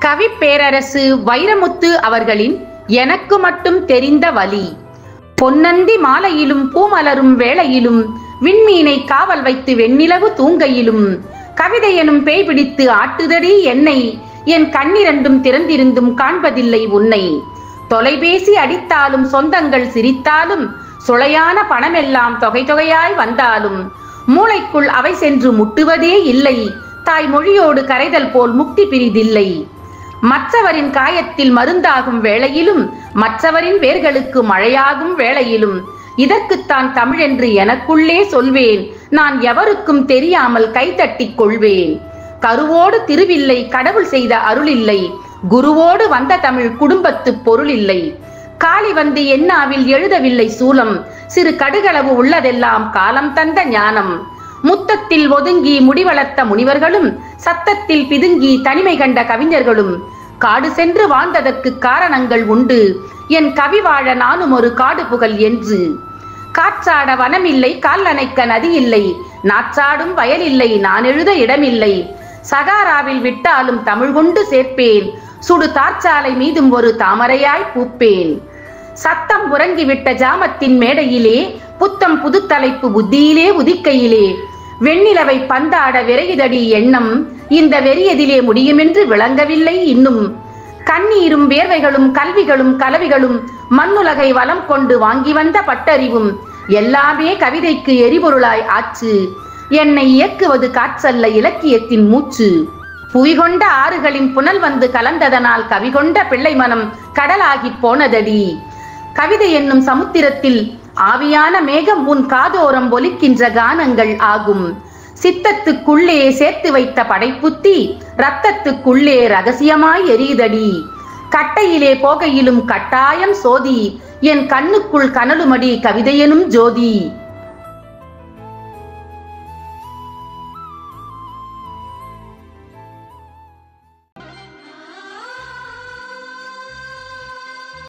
கவி பேரரசு வைரமுத்து அவர்களின் எனக்கு மட்டும் தெரிந்த வழி பொன்னந்தி மாலையிலும் பூமலரும் வேளையிலும் விண்மீனை காவல் வைத்து வெண்ணிலவு தூங்கையிலும் கவிதை எனும் பேய் பிடித்து ஆட்டுதடி என்னை என் கண்ணிரண்டும் திறந்திருந்தும் காண்பதில்லை உன்னை தொலைபேசி அடித்தாலும் சொந்தங்கள் சிரித்தாலும் சுளையான பணமெல்லாம் தொகை தொகையாய் வந்தாலும் மூளைக்குள் அவை சென்று முட்டுவதே இல்லை தாய் மொழியோடு கரைதல் போல் முக்தி பிரிதில்லை மற்றவரின் காயத்தில் மருந்தாகும் வேளையிலும் மற்றவரின் வேர்களுக்கு மழையாகும் வேளையிலும் இதற்குத்தான் தமிழ் என்று எனக்குள்ளே சொல்வேன் நான் எவருக்கும் தெரியாமல் கைதட்டிக் கொள்வேன் கருவோடு திருவில்லை கடவுள் செய்த அருளில்லை குருவோடு வந்த தமிழ் குடும்பத்து பொருள் இல்லை காளி வந்து எண்ணாவில் எழுதவில்லை சூலம் சிறு கடுகளவு உள்ளதெல்லாம் காலம் தந்த ஞானம் முத்தத்தில் ஒதுங்கி முடிவளர்த்த முனிவர்களும் சத்தத்தில் பிதுங்கி தனிமை கண்ட கவிஞர்களும் காடு சென்று வாழ்ந்ததற்கு காரணங்கள் உண்டு என் கவி வாழ நானும் ஒரு காடு புகழ் என்று காற்றாட வனமில்லை கால் நனைக்க நதி இல்லை நாற்றாடும் வயலில்லை நான் எழுத இடமில்லை சகாராவில் விட்டாலும் தமிழ் கொண்டு சேர்ப்பேன் சுடு தார்ச்சாலை மீதும் ஒரு தாமரையாய் பூப்பேன் சத்தம் உறங்கிவிட்ட ஜாமத்தின் மேடையிலே புத்தம் புது தலைப்பு புத்தியிலே உதிக்கையிலே வெண்ணிலவை பந்தாட விரையுதடி எண்ணம் இந்த வெறியதிலே முடியுமென்று விளங்கவில்லை இன்னும் கண்ணீரும் வேர்வைகளும் கல்விகளும் கலவிகளும் மண்ணுலகை வலம் கொண்டு வாங்கி வந்த பட்டறிவும் எல்லாமே கவிதைக்கு எரிபொருளாய் ஆச்சு என்னை இயக்குவது காற்றல்ல இலக்கியத்தின் மூச்சு புவி கொண்ட ஆறுகளின் புனல் வந்து கலந்ததனால் கவி கொண்ட பிள்ளை மனம் கடலாகி போனதடி கவிதை என்னும் சமுத்திரத்தில் ஆவியான மேகம் உன் காதோரம் ஒலிக்கின்ற கானங்கள் ஆகும் சித்தத்துக்குள்ளே சேர்த்து வைத்த படைப்புத்தி ரத்தத்துக்குள்ளே ரகசியமாய் எரியுதடி கட்டையிலே போகையிலும் கட்டாயம் சோதி என் கண்ணுக்குள் கனலுமடி கவிதையெனும் ஜோதி